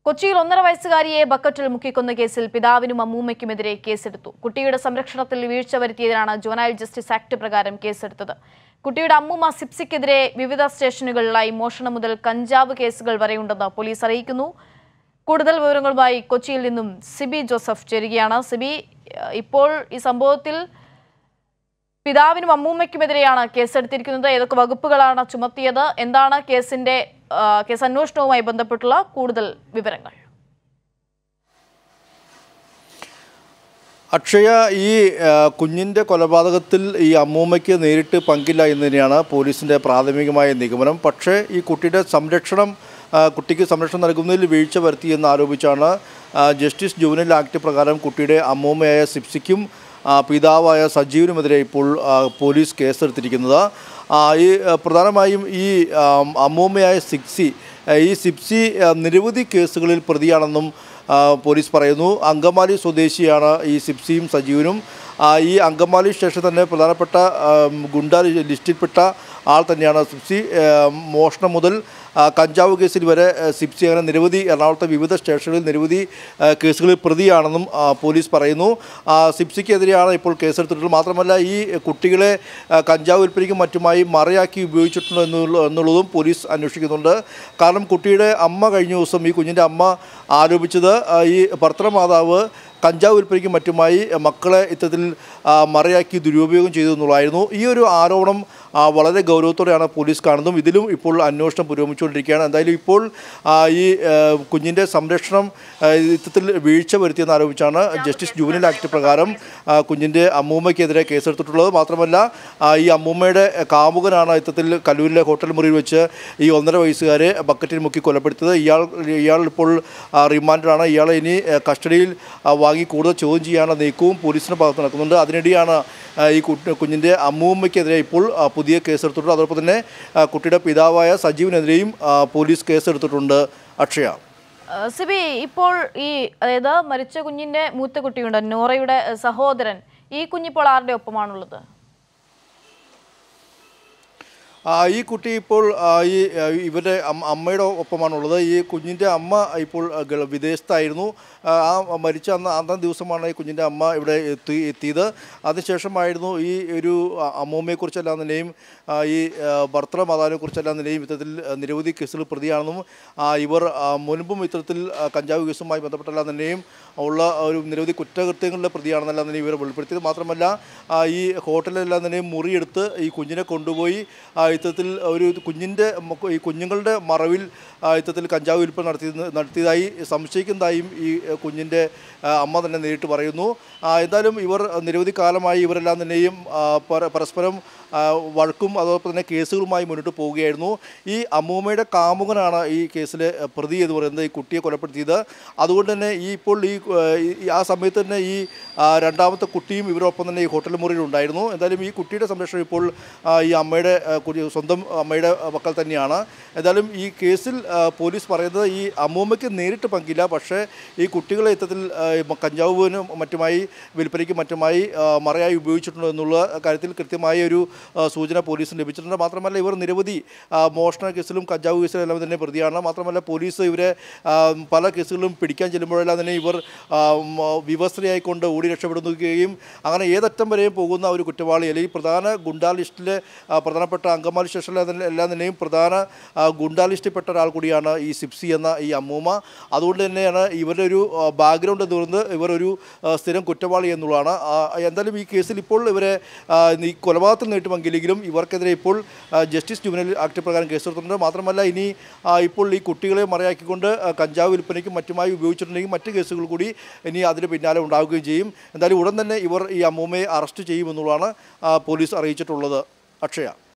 കൊച്ചിയിൽ ഒന്നര വയസ്സുകാരിയെ ബക്കറ്റിൽ മുക്കിക്കൊന്ന കേസിൽ പിതാവിനും അമ്മൂമ്മയ്ക്കുമെതിരെ കേസെടുത്തു കുട്ടിയുടെ സംരക്ഷണത്തിൽ വീഴ്ച വരുത്തിയതിനാണ് ജുവനൈൽ ജസ്റ്റിസ് ആക്ട് പ്രകാരം കേസെടുത്തത് കുട്ടിയുടെ അമ്മൂമ്മ സിപ്സിക്കെതിരെ വിവിധ സ്റ്റേഷനുകളിലായി മോഷണം മുതൽ കഞ്ചാവ് കേസുകൾ വരെയുണ്ടെന്ന് പോലീസ് അറിയിക്കുന്നു കൂടുതൽ വിവരങ്ങളുമായി കൊച്ചിയിൽ നിന്നും സിബി ജോസഫ് ചേരുകയാണ് സിബി ഏഹ് ഇപ്പോൾ ഈ സംഭവത്തിൽ പിതാവിനും അമ്മൂമ്മയ്ക്കുമെതിരെയാണ് കേസെടുത്തിരിക്കുന്നത് ഏതൊക്കെ വകുപ്പുകളാണ് ചുമത്തിയത് എന്താണ് കേസിന്റെ ആ, കേസ് അന്വേഷണവുമായി ബന്ധപ്പെട്ടുള്ള കൂടുതൽ വിവരങ്ങൾ അക്ഷയ ഈ ആ, കുഞ്ഞിൻ്റെ കൊലപാതകത്തിൽ ഈ അമ്മൂമ്മയ്ക്ക് നേരിട്ട് പങ്കില്ല എന്ന് തന്നെയാണ് പോലീസിൻ്റെ പ്രാഥമികമായ നിഗമനം പക്ഷേ ഈ കുട്ടിയുടെ സംരക്ഷണം ആ, കുട്ടിക്ക് സംരക്ഷണം നൽകുന്നതിൽ വീഴ്ച വരുത്തിയെന്ന് ആരോപിച്ചാണ് ആ, ജസ്റ്റിസ് ജുവനൽ ആക്ട് പ്രകാരം കുട്ടിയുടെ അമ്മൂമ്മയായ സിപ്സിക്കും ആ, പിതാവായ സജീവിനുമെതിരെ ഇപ്പോൾ ആ, പോലീസ് കേസെടുത്തിരിക്കുന്നത് ആ, ഈ ആ, പ്രധാനമായും ഈ ആ, അമ്മൂമ്മയായ സിക്സി ആ, ഈ സിപ്സി ആ, നിരവധി കേസുകളിൽ പ്രതിയാണെന്നും ആ, പോലീസ് പറയുന്നു അങ്കമാലി സ്വദേശിയാണ് ഈ സിപ്സിയും സജീവനും ആ, ഈ അങ്കമാലി സ്റ്റേഷൻ തന്നെ പ്രധാനപ്പെട്ട ആ, ഗുണ്ട ലിസ്റ്റിൽപ്പെട്ട ആൾ തന്നെയാണ് സിപ്സി ആ, മോഷണം മുതൽ ആ, കഞ്ചാവ് കേസിൽ വരെ ആ, സിപ്സി അങ്ങനെ നിരവധി എറണാകുളത്തെ വിവിധ സ്റ്റേഷനുകളിൽ നിരവധി ആ, കേസുകളിൽ പ്രതിയാണെന്നും ആ, പോലീസ് പറയുന്നു ആ, സിപ്സിക്കെതിരെയാണ് ഇപ്പോൾ കേസെടുത്തിട്ടുള്ളത് മാത്രമല്ല ഈ കുട്ടികളെ ആ, കഞ്ചാവ് വിൽപ്പനയ്ക്കും മറ്റുമായി മറയാക്കി ഉപയോഗിച്ചിട്ടുണ്ടോ എന്നുള്ള എന്നുള്ളതും പോലീസ് അന്വേഷിക്കുന്നുണ്ട് കാരണം കുട്ടിയുടെ അമ്മ കഴിഞ്ഞ ദിവസം ഈ കുഞ്ഞിൻ്റെ അമ്മ ആരോപിച്ചത് ആ, ഈ ഭർത്തൃമാതാവ് കഞ്ചാവ് വിൽപ്പനയ്ക്കും മറ്റുമായി മക്കളെ ഇത്തരത്തിൽ ആ, മറയാക്കി ദുരുപയോഗം ചെയ്തു എന്നുള്ളതായിരുന്നു ഈ ഒരു ആരോപണം ആ, വളരെ ഗൗരവത്തോടെയാണ് പോലീസ് കാണുന്നതും ഇതിലും ഇപ്പോൾ അന്വേഷണം പുരോഗമിച്ചുകൊണ്ടിരിക്കുകയാണ് എന്തായാലും ഇപ്പോൾ ആ, ഈ ആ, കുഞ്ഞിൻ്റെ സംരക്ഷണം ആ, ഇത്തരത്തിൽ വീഴ്ച വരുത്തിയെന്ന് ആരോപിച്ചാണ് ജസ്റ്റിസ് ജൂനിയൽ ആക്ട് പ്രകാരം ആ, കുഞ്ഞിൻ്റെ അമ്മൂമ്മയ്ക്കെതിരെ കേസെടുത്തിട്ടുള്ളത് മാത്രമല്ല ആ, ഈ അമ്മൂമ്മയുടെ കാമുകനാണ് ഇത്തരത്തിൽ കല്ലൂരിലെ ഹോട്ടൽ മുറിയിൽ വെച്ച് ഈ ഒന്നര വയസ്സുകാരെ ബക്കറ്റിൽ മുക്കി കൊലപ്പെടുത്തിയത് ഇയാൾ ഇയാൾ ഇപ്പോൾ ആ, റിമാൻഡിലാണ് ഇയാളെ ഇനി ആ, കസ്റ്റഡിയിൽ ആ, വാങ്ങി കൂടുതൽ ചോദ്യം ചെയ്യാനുള്ള നീക്കവും പോലീസിൻ്റെ ഭാഗത്ത് നടക്കുന്നുണ്ട് അതിനിടെയാണ് ആ, ഈ കുട്ടി കുഞ്ഞിൻ്റെ അമ്മൂമ്മയ്ക്കെതിരെ ഇപ്പോൾ ആ, പുതിയ കേസെടുത്തിട്ടുണ്ട് അതോടൊപ്പം തന്നെ ആ, കുട്ടിയുടെ പിതാവായ സജീവിനെതിരെയും ആ, പോലീസ് കേസെടുത്തിട്ടുണ്ട് അക്ഷയ ആ, സിബി ഇപ്പോൾ ഈ അതായത് മരിച്ച കുഞ്ഞിന്റെ മൂത്ത കുട്ടിയുണ്ട് നോറയുടെ ഏഹ്, സഹോദരൻ ഈ കുഞ്ഞിപ്പോൾ ആരുടെ ഒപ്പമാണുള്ളത് ആ, ഈ കുട്ടി ഇപ്പോൾ ആ, ഈ ആ, ഇവരുടെ അമ്മ- അമ്മയുടെ ഒപ്പമാണുള്ളത് ഈ കുഞ്ഞിൻ്റെ അമ്മ ഇപ്പോൾ ആ, ഗൾ- വിദേശത്തായിരുന്നു ആ ആ മരിച്ച അന്ന് അന്നത്തെ ദിവസമാണ് ഈ കുഞ്ഞിൻ്റെ അമ്മ ഇവിടെ എത്തി എത്തിയത് അതിനുശേഷമായിരുന്നു ഈ ഒരു ആ, അമ്മൂമ്മയെക്കുറിച്ചെല്ലാം തന്നെയും ആ, ഈ ആ, ഭർത്തൃമാതാവിനെക്കുറിച്ചെല്ലാം തന്നെയും ഇത്തരത്തിൽ ആ, നിരവധി കേസുകൾ പ്രതിയാണെന്നും ആ, ഇവർ ആ, മുൻപും ഇത്തരത്തിൽ ആ, കഞ്ചാവ് കേസുമായി ബന്ധപ്പെട്ടെല്ലാം തന്നെയും ഉള്ള ഒരു നിരവധി കുറ്റകൃത്യങ്ങളുടെ പ്രതിയാണെന്നെല്ലാം തന്നെ ഇവർ വെളിപ്പെടുത്തിയത് മാത്രമല്ല ആ, ഈ ഹോട്ടലിലെല്ലാം തന്നെ മുറിയെടുത്ത് ഈ കുഞ്ഞിനെ കൊണ്ടുപോയി ആ, ഇത്തരത്തിൽ ഒരു കുഞ്ഞിൻ്റെ മൊ- ഈ കുഞ്ഞുങ്ങളുടെ മറവിൽ ആ, ഇത്തരത്തിൽ കഞ്ചാവ് വിൽപ്പന നടത്തി നടത്തിയതായി സംശയിക്കുന്നതായും ഈ കുഞ്ഞിൻ്റെ ആ, അമ്മ തന്നെ നേരിട്ട് പറയുന്നു ആ, എന്തായാലും ഇവർ നിരവധി കാലമായി ഇവരെല്ലാം തന്നെയും ആ, പര- പരസ്പരം ആ, വഴക്കും അതോടൊപ്പം തന്നെ കേസുകളുമായി മുന്നോട്ട് പോവുകയായിരുന്നു ഈ അമ്മൂമ്മയുടെ കാമുകനാണ് ഈ കേസിലെ പ്രതി എന്ന് പറയുന്നത് ഈ കുട്ടിയെ കൊലപ്പെടുത്തിയത് അതുകൊണ്ട് തന്നെ ഈ ഇപ്പോൾ ഈ ആ, ഈ- ആ സമയത്ത് തന്നെ ഈ ആ, രണ്ടാമത്തെ കുട്ടിയും ഇവരൊപ്പം തന്നെ ഈ ഹോട്ടൽ മുറിയിൽ ഉണ്ടായിരുന്നു എന്തായാലും ഈ കുട്ടിയുടെ സംരക്ഷണം ഇപ്പോൾ ആ, ഈ അമ്മയുടെ ആ, കുട്ടി- സ്വന്തം അമ്മയുടെ മക്കൾ തന്നെയാണ് എന്തായാലും ഈ കേസിൽ ആ, പോലീസ് പറയുന്നത് ഈ അമ്മൂമ്മയ്ക്ക് നേരിട്ട് പങ്കില്ല പക്ഷേ ഈ കുട്ടികളെ ഇത്തരത്തിൽ ആ, ഈ മ- കഞ്ചാവിനും മറ്റുമായി വിൽപ്പനയ്ക്കും മറ്റുമായി ആ, മറയായി ഉപയോഗിച്ചിട്ടുണ്ടോ എന്നുള്ള കാര്യത്തിൽ കൃത്യമായ ഒരു ആ, സൂചന പോലീസിന് ലഭിച്ചിട്ടുണ്ട് മാത്രമല്ല ഇവർ നിരവധി ആ, മോഷണ കേസിലും കഞ്ചാവ് കേസിലും എല്ലാം തന്നെ പ്രതിയാണ് മാത്രമല്ല പോലീസ് ഇവരെ ആ, പല കേസുകളിലും പിടിക്കാൻ ചെല്ലുമ്പോഴെല്ലാം തന്നെ ഇവർ ആ, മ- വിവസ്ത്രയായിക്കൊണ്ട് ഓടി രക്ഷപ്പെടുകയും അങ്ങനെ ഏതറ്റം വരെയും പോകുന്ന ഒരു കുറ്റവാളി അല്ലെങ്കിൽ പ്രധാന ഗുണ്ടാ ലിസ്റ്റിലെ ആ, പ്രധാനപ്പെട്ട അങ്കമാലി സ്റ്റേഷനിലെ തന്നെ- എല്ലാം തന്നെയും പ്രധാന ആ, ഗുണ്ടാ ലിസ്റ്റിൽപ്പെട്ട ഒരാൾ കൂടിയാണ് ഈ സിപ്സി എന്ന ഈ അമ്മൂമ്മ അതുകൊണ്ട് തന്നെയാണ് ഇവരുടെ ഒരു ബാക്ക്ഗ്രൗണ്ട് എന്ന് പറയുന്നത് ഇവർ ഒരു ആ, സ്ഥിരം കുറ്റവാളി എന്നുള്ളതാണ് ആ, എന്തായാലും ഈ കേസിൽ ഇപ്പോൾ ഇവരെ ആ, ഈ കൊലപാതകത്തിൽ നീട്ടുമെങ്കിലും ഇവർക്കെതിരെ ഇപ്പോൾ ആ, ജസ്റ്റിസ് ജുവനൽ ആക്ട് പ്രകാരം കേസെടുത്തിട്ടുണ്ട് മാത്രമല്ല ഇനി ആ, ഇപ്പോൾ ഈ കുട്ടികളെ മറയാക്കിക്കൊണ്ട് ആ, കഞ്ചാവ് വിൽപ്പനയ്ക്കും മറ്റുമായി ഉപയോഗിച്ചിട്ടുണ്ടെങ്കിൽ മറ്റ് കേസുകൾ കൂടി ഇനി അതിന് പിന്നാലെ ഉണ്ടാവുകയും ചെയ്യും എന്തായാലും ഉടൻ തന്നെ ഇവർ ഈ അമ്മൂമ്മയെ അറസ്റ്റ് ചെയ്യുമെന്നുള്ളതാണ് ആ, പോലീസ് അറിയിച്ചിട്ടുള്ളത് അക്ഷയ